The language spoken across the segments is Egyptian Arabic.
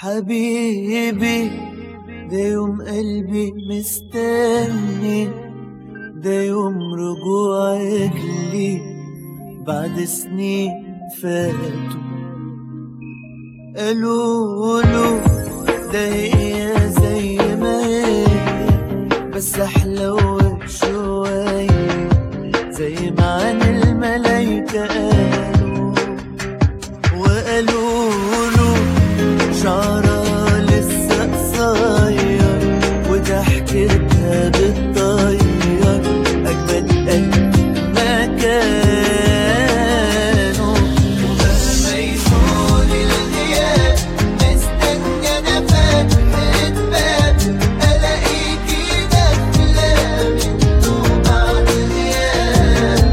حبيبي ده يوم قلبي مستني ده يوم رجوعك لي بعد سنين فاتوا قالوا له ده هي زي ما هي بس احلى شوية زي ما عن الملايكة قالوا وقالوا له شعرها لسه قصير وضحكتها بتطير أجمل قلب ما كانوا ومهما يطول الغياب مستني أنا فتحة باب ألاقيكي داخلة منه بعد غياب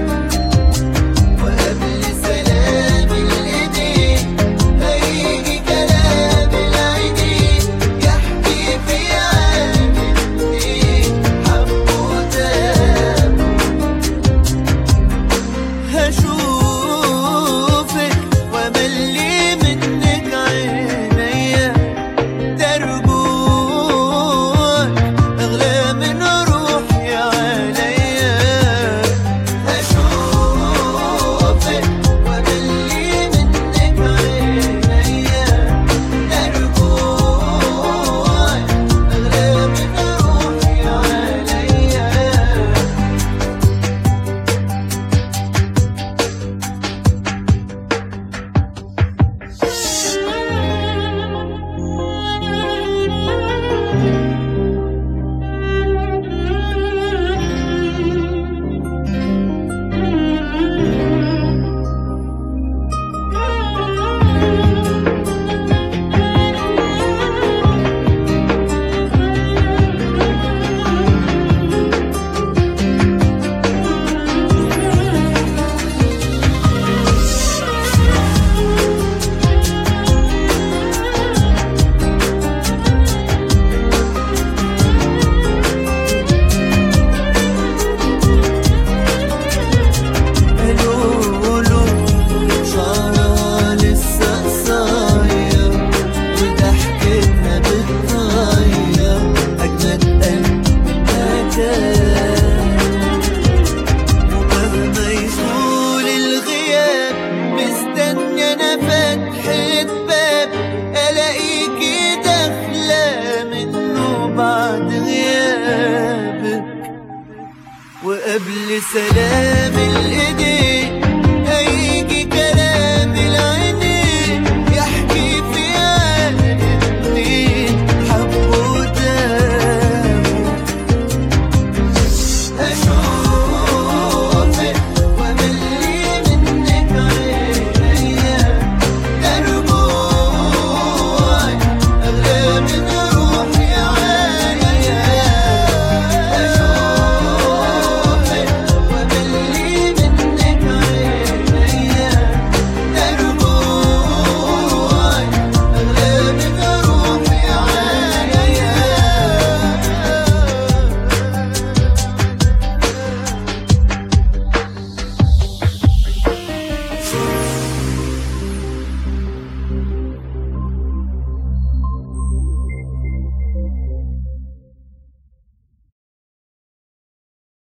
وقبل سلام الإيدين هيجي كلام العينين يحكي في عالم اتنين حبوا تابوا هشوفك واملي منك عينيا ترجوك اغلى من روحي عليا هشوفك واملي منك عينيا ترجوك اغلى من روحي عليا قالوا شعرها لسه قصير وضحكتها بتطير أجمد قلب ما كان ومهما يطول الغياب مستني أنا فتحة باب ألاقيكي داخلة منه بعد غيابك وقبل سلام الإيدين